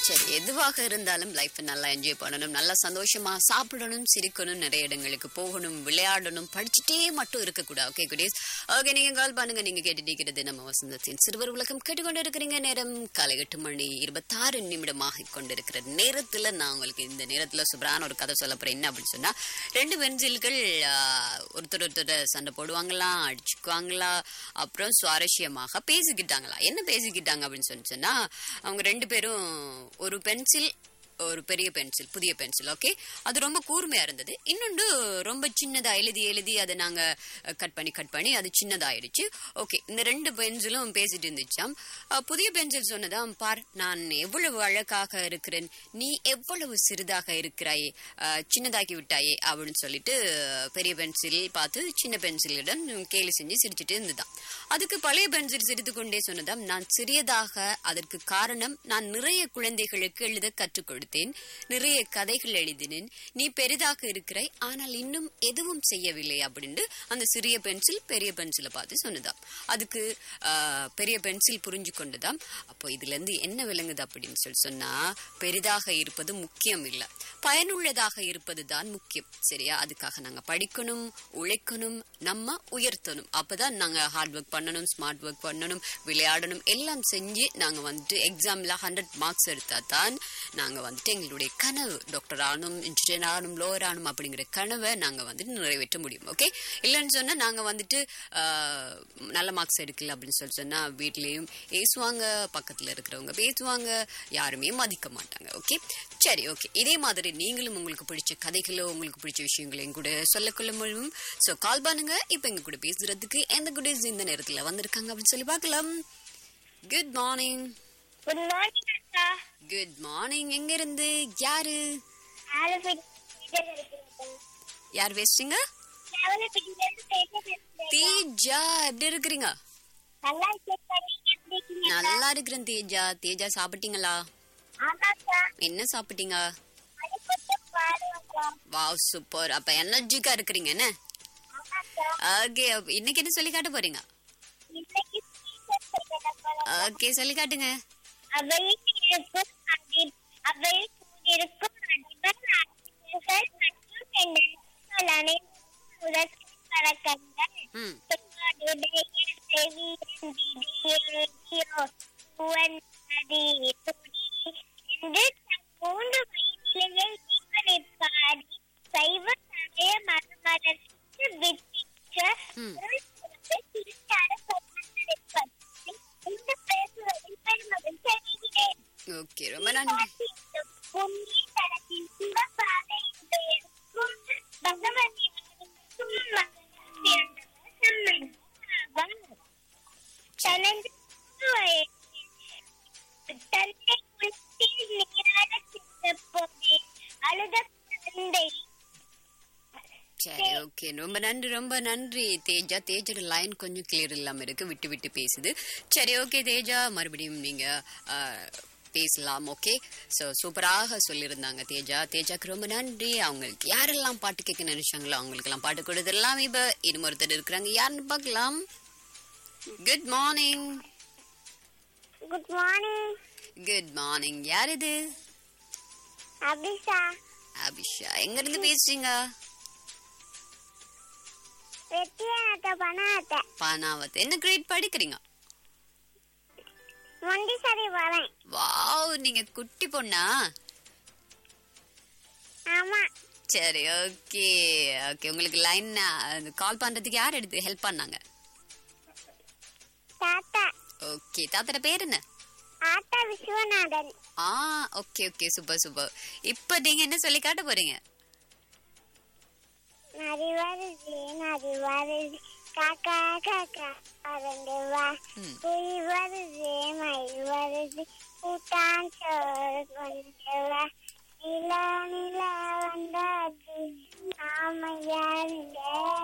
சரி எதுவாக இருந்தாலும் லைஃப் நல்லா என்ஜாய் பண்ணணும் நல்லா சந்தோஷமா சாப்பிடணும் சிரிக்கணும் நிறைய இடங்களுக்கு போகணும் விளையாடணும் படிச்சுட்டே மட்டும் இருக்கக்கூடாது ஓகே குடீஸ் ஓகே நீங்க கால் பண்ணுங்க நீங்க கேட்டுட்டு இருக்கிறது நம்ம வசந்தத்தின் சிறுவர் உலகம் கேட்டுக்கொண்டு இருக்கிறீங்க நேரம் காலை எட்டு மணி இருபத்தாறு நிமிடமாக கொண்டிருக்கிற நேரத்துல நான் உங்களுக்கு இந்த நேரத்துல சூப்பரான ஒரு கதை சொல்ல போறேன் என்ன அப்படின்னு சொன்னா ரெண்டு பென்சில்கள் ஒருத்தர் ஒருத்தர் சண்டை போடுவாங்களா அடிச்சுக்குவாங்களா அப்புறம் சுவாரஸ்யமாக பேசிக்கிட்டாங்களா என்ன பேசிக்கிட்டாங்க அப்படின்னு சொல்லி சொன்னா அவங்க ரெண்டு பேரும் ஒரு பென்சில் ஒரு பெரிய பென்சில் புதிய பென்சில் ஓகே அது ரொம்ப கூர்மையா இருந்தது இன்னொன்று ரொம்ப சின்னதா எழுதி எழுதி அதை நாங்க கட் பண்ணி கட் பண்ணி அது சின்னதாயிடுச்சு ஓகே இந்த ரெண்டு பென்சிலும் பேசிட்டு இருந்துச்சாம் அஹ், புதிய பென்சில் சொன்னதாம் பார் நான் எவ்வளவு அழகாக இருக்கிறேன் நீ எவ்வளவு சிறிதாக இருக்கிறாயே அஹ், சின்னதாக்கி விட்டாயே அப்படின்னு சொல்லிட்டு அஹ், பெரிய பென்சில் பார்த்து சின்ன பென்சிலுடன் கேலி செஞ்சு சிரிச்சிட்டு இருந்துதான் அதுக்கு பழைய பென்சில் சிரித்து கொண்டே சொன்னதாம் நான் சிறியதாக அதற்கு காரணம் நான் நிறைய குழந்தைகளுக்கு எழுத கற்றுக் கொடுத்தேன் நிறைய கதைகள் எழுதினேன் நீ பெரிதாக இருக்கிறாய் ஆனால் இன்னும் எதுவும் செய்யவில்லை அப்படின்னு அந்த சிறிய பென்சில் பெரிய பென்சிலை பார்த்து சொன்னதாம் அதுக்கு ஆஹ், பெரிய பென்சில் புரிஞ்சு கொண்டதாம் அப்போ இதுல இருந்து என்ன விளங்குது அப்படின்னு சொல்லி சொன்னா பெரிதாக இருப்பது முக்கியம் இல்லை பயனுள்ளதாக இருப்பது தான் முக்கியம் சரியா அதுக்காக நாங்க படிக்கணும் உழைக்கணும் நம்ம உயர்த்தணும் அப்பதான் நாங்க ஹார்ட் ஒர்க் பண்ணணும் ஸ்மார்ட் ஒர்க் பண்ணணும் விளையாடணும் எல்லாம் செஞ்சு நாங்க வந்துட்டு எக்ஸாம்ல ஹண்ட்ரட் மார்க்ஸ் எடுத்தா தான் நாங்க வந்துட்டு எங்களுடைய கனவு டாக்டர் ஆகணும் இன்ஜினியர் ஆகணும் லோயர் ஆகணும் அப்படிங்கிற கனவை நாங்க வந்துட்டு நிறைவேற்ற முடியும் ஓகே இல்லைன்னு சொன்னா நாங்க வந்துட்டு ஆஹ், நல்ல மார்க்ஸ் எடுக்கல அப்படின்னு சொல்லி சொன்னா வீட்லயும் ஏசுவாங்க பக்கத்துல இருக்கிறவங்க பேசுவாங்க யாருமே மதிக்க மாட்டாங்க ஓகே சரி ஓகே இதே மாதிரி நீங்களும் உங்களுக்கு பிடிச்ச கதைகளோ உங்களுக்கு பிடிச்ச விஷயங்களையும் கூட சொல்லக்கொள்ள முடியும் ஸோ கால் பண்ணுங்க இப்போ எங்க கூட பேசுறதுக்கு எந்த குடீஸ் இந்த நேரத்துல வந்திருக்காங்க அப்படின்னு சொல்லி பார்க்கலாம் குட் மார்னிங் குட் மார்னிங் அக்கா குட் மார்னிங் எங்க இருந்து யாரு ஆலப்பட்டி இருக்கிறேன் யார் பேசுறீங்க ஆலப்பட்டியில இருந்து பேச பேசுறேன் தேஜா எப்படி இருக்கிறீங்க நல்லா இருக்கேன் நீங்க எப்படி இருக்கீங்க நல்லா இருக்கிறேன் தேஜா தேஜா சாப்பிட்டீங்களா ஆமாக்கா என்ன சாப்பிட்டீங்க அது கொஞ்சம் பாருங்கக்கா வாவ் சூப்பர் அப்ப எனர்ஜிக்கா இருக்கிறீங்க என்ன ஆமாக்கா ஓகே இன்னைக்கு என்ன சொல்லி காட்ட போறீங்க இன்னைக்கு டீச்சர் சொல்லணும் ஓகே சொல்லி காட்டுங்க அவையில் இருக்கும் அடி அவையில் கூடியிருக்கும் அதிபர் ஆசிரியர்கள் மற்றும் என் நண்பர்கள் அனைவரும் உலகின் பழக்கங்கள் ம் உன்னுடைய செவியன் விடியோ சுவன் நதி துடி என்று தன் மூன்று வயதிலேயே ஜீவனை பாடி சைவ சமய மறுமலர்ச்சி வித்திச்ச ம். அருள் சிறப்பு திருச்சார சொன்னாரை பற்றி இந்த பேசுவதில் பெருமகிழ்ச்சி அடைகிறேன் ஓகே ரொம்ப நன்றி புண்ணிய தலத்தில் சிவபாதை இருக்கும் பகவதி தனது தந்தை குளத்தில் நீராட சென்ற போதே அழுத குழந்தை சரி ஓகே ரொம்ப நன்றி ரொம்ப நன்றி தேஜா தேஜோட லைன் கொஞ்சம் கிளியர் இல்லாம இருக்கு விட்டு விட்டு பேசுது சரி ஓகே தேஜா மறுபடியும் நீங்க ஆ, பேசலாம் ஓகே ஸோ சூப்பராக சொல்லியிருந்தாங்க தேஜா தேஜாக்கு ரொம்ப நன்றி அவங்களுக்கு யாரெல்லாம் பாட்டு கேட்க நினைச்சாங்களோ அவங்களுக்கெல்லாம் பாட்டு கொடுத்துடலாம் இப்போ இன்னொருத்தர் இருக்கிறாங்க யாருன்னு பார்க்கலாம் good morning good morning good morning யார் இது அபிஷா அபிஷா எங்க இருந்து பேசுறீங்க வெட்டியாத்த பண்ணாத்த பானாவத் என்ன கிரேட் படிக்கிறீங்க மொண்டி சரி வரேன் வாவ் நீங்க குட்டி பொண்ணா ஆமா சரி ஓகே ஓகே உங்களுக்கு லைன் கால் பண்றதுக்கு யார் எடுத்து ஹெல்ப் பண்ணாங்க தாத்தா ஓகே தாத்தோட பேர் என்ன ஆத்தா விஸ்வநாதன் ஆ ஓகே ஓகே சூப்பர் சூப்பர் இப்போ நீங்க என்ன சொல்லி காட்ட போறீங்க நரி வருது நரி வருது காக்கா காக்கா பறந்து வா ம். குழி வருது மயில் வருது கூட்டான் சோறு கொண்டு வா நிலா நிலா வந்தாச்சு ஆமையாருங்க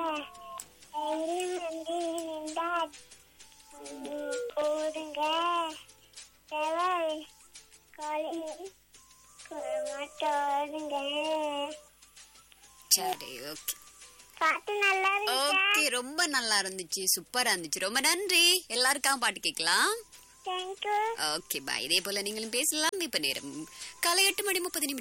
வந்து நின்றாச்சு போடுங்க செவல் கோழி குரமாட்டோடுங்க சரி ஓகே பாட்டு நல்லா இருக்கா ஓகே ரொம்ப நல்லா இருந்துச்சு சூப்பரா இருந்துச்சு ரொம்ப நன்றி எல்லாருக்காகவும் பாட்டு கேட்கலாம் தேங்க்யூ ஓகே பாய் இதே போல நீங்களும் பேசலாம் இப்ப நேரம் காலை எட்டு மணி முப்பது நிமிடம்